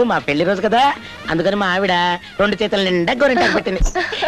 మా పెళ్లి రోజు కదా అందుకని మా ఆవిడ రెండు చేతుల నిండా గోరింటాకు పెట్టింది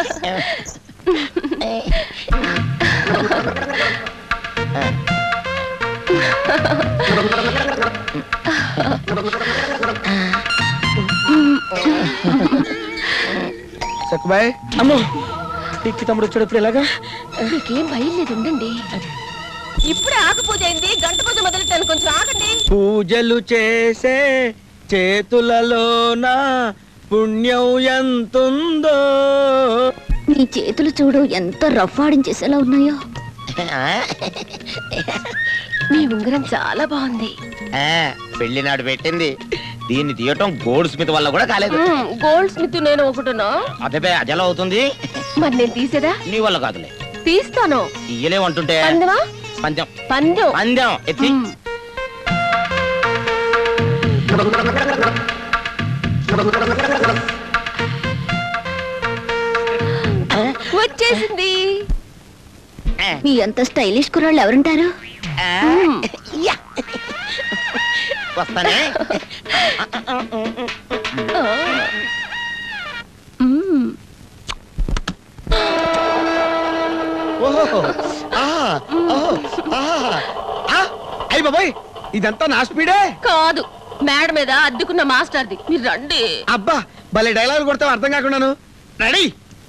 సక్కుబాయ్ అమ్మో పిక్కి తమ్ముడు వచ్చాడు ఇప్పుడు ఎలాగా మీకేం భయం లేదు ఉండండి ఇప్పుడే ఆకు పూజ అయింది గంట పూజ మొదలెట్టాను కొంచెం ఆగండి పూజలు చేసే చేతులలోన పుణ్యం ఎంతుందో నీ చేతులు చూడు ఎంత రఫ్ ఆడించేసేలా ఉన్నాయో మీ ఉంగరం చాలా బాగుంది ఆ, పెళ్లి నాడు పెట్టింది దీన్ని తీయటం గోల్డ్ స్మిత్ వల్ల కూడా కాలేదు మ్మ్, గోల్డ్ స్మిత్ నేను ఒకటున్నా అదే అదెలా అవుతుంది మరి నేను తీసేదా నీ వల్ల కాదులే తీస్తాను ఇయ్యలేమంటుంటే పందెమా పందెం పందెం పందెం ఎత్తి మ్మ్. వచ్చేసింది ఆ, మీ అంత స్టైలిష్ కుర్రాళ్ళు ఎవరుంటారు ఆ, మ్మ్. యా. వస్తానే ఆ. మ్మ్. ఓహో అయ్యి బాబాయ్ ఇదంతా నా స్పీడే కాదు మేడ మీద అద్దెకున్న మాస్టర్ది మీరు రండి అబ్బా భలే డైలాగ్ కొడతావు అర్థం కాకుండాను రెడీ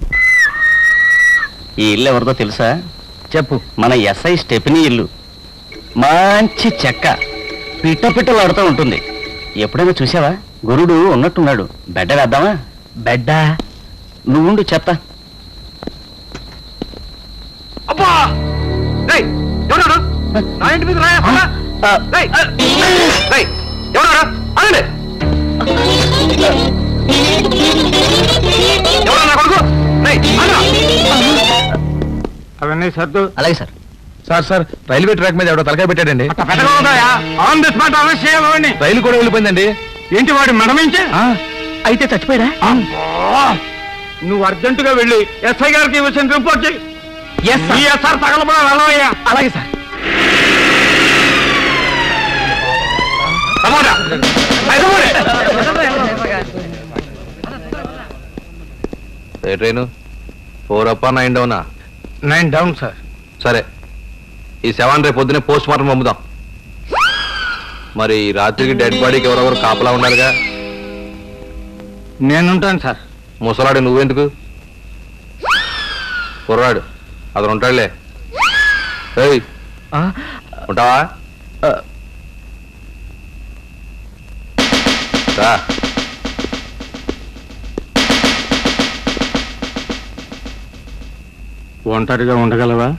ఈ ఇల్లు ఎవరిదో తెలుసా చెప్పు మన ఎస్ఐ స్టెఫినీ ఇల్లు మంచి చెక్క పిట్ట పిట్టలాడుతూ ఉంటుంది ఎప్పుడైనా చూసావా గురుడు ఉన్నట్టున్నాడు బెడ్డ వేద్దామా బెడ్డ నువ్వుండు చెప్తా అబ్బా రేయ్ ఎవరు నా ఇంటి మీద రాయా పొగ? ఆ, రేయ్ రేయ్ ఎవరు అనండి ఎవరు నా కొడుకు రేయ్ ఆగరా. అవన్నీ సర్దు అలాగే sir sir sir railway track మీద ఎవడో తలకాయ పెట్టాడండి అట్ట పెద్దగా ఉందాయా ఆన్ ది స్పాట్ అరెస్ట్ చేయాలని రైలు కూడా వెళ్ళిపోయిందండి ఏంటి వాడి మడమించి అయితే చచ్చిపోయాడా నువ్వు అర్జెంటుగా వెళ్ళి ఎస్ఐ గారికి ఈ విషయం రిపోర్ట్ చేయి ఎస్ ఈ ఎస్ఆర్ తగలబడా వెళ్ళవయ్యా అలాగే sir tomato train four up nine డౌనా నైన్ డౌన్ సార్ సరే ఈ సెవెన్ రేపు పొద్దునే పోస్ట్ మార్టం పంపుదాం మరి ఈ రాత్రికి డెడ్ బాడీకి ఎవరెవరు కాపలా ఉండాలిగా నేనుంటాను సార్ ముసలాడు నువ్వెందుకు కుర్రాడు అతను ఉంటాడులే ఏయ్ ఉంటావా రా ఒంటరిగా ఉండగలవా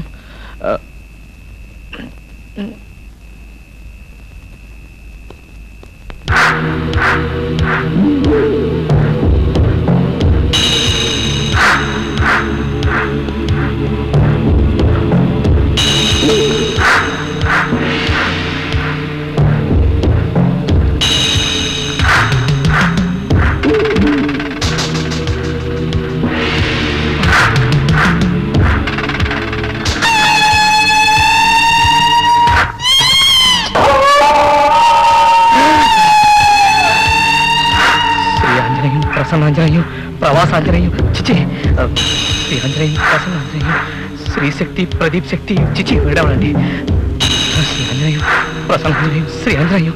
శ్రీ ఆంజనేయం ప్రసన్నాంజనేయం ప్రవాసాంజనేయం చిచి ఆ, శ్రీ ఆంజనేయం ప్రసన్నాంజనేయం శ్రీ శక్తి ప్రదీప్ శక్తి చిచి విడవనండి శ్రీ ఆంజనేయం ప్రసన్నాంజనేయం శ్రీ ఆంజనేయం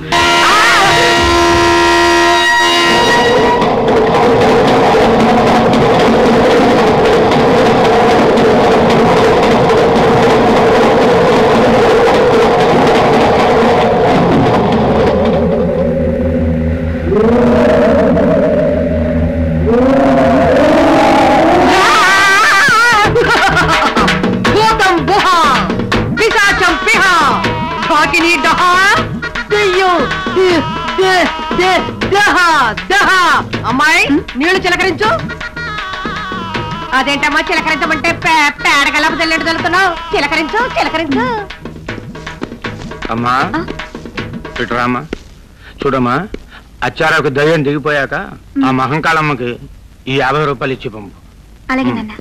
భూతం బుహ పిశాచం పిహ భాకిని డహ దెయ్యం ది- ది- ది- దహ దహ అమ్మాయి నీళ్లు చిలకరించు అదేంటమ్మా చిలకరించమంటే పే- పేడగలపు తెల్లెడు తెలుతున్నావు చిలకరించు చిలకరించు అమ్మా ఇటురామ్మా చూడమ్మా అచ్చారకు దయ్యం దిగిపోయాక ఆ మహంకాళమ్మకి ఈ యాభై రూపాయలు ఇచ్చి పంపు అలాగే నాన్న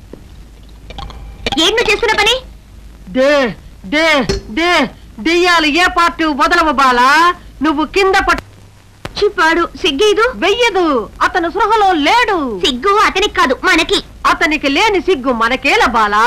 ఏంటి నువ్వు చేస్తున్న పని దే దే దే దెయ్యాలు ఏ పార్టీ వదలవు బాలా నువ్వు కింద పట్టు పిచ్చిపాడు సిగ్గేదు వెయ్యదు అతను సృహలో లేడు సిగ్గు అతనికి కాదు మనకి అతనికి లేని సిగ్గు మనకేల బాలా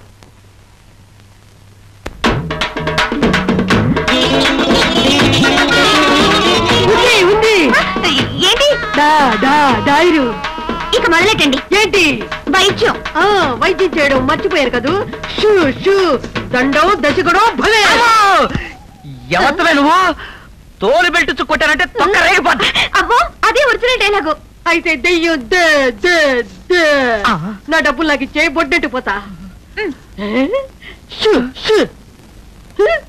ఉంది ఉంది ఏంటి డా డా డైరు ఇక మొదలెట్టండి ఏంటి వైద్యం ఆ వైద్యం చేయడం మర్చిపోయారు కదూ షూ షూ దండం దశకుడు భలే ఎవరితో నువ్వు తోలు బెల్ట్ కొట్టానంటే తొక్క రేగిపోద్ది అబ్బో అదే ఒరిజినల్ డైలాగు అయితే దెయ్యం దే దే దే నా డబ్బులు నాకు ఇచ్చే బొడ్డెట్టు పోతా షూ షూ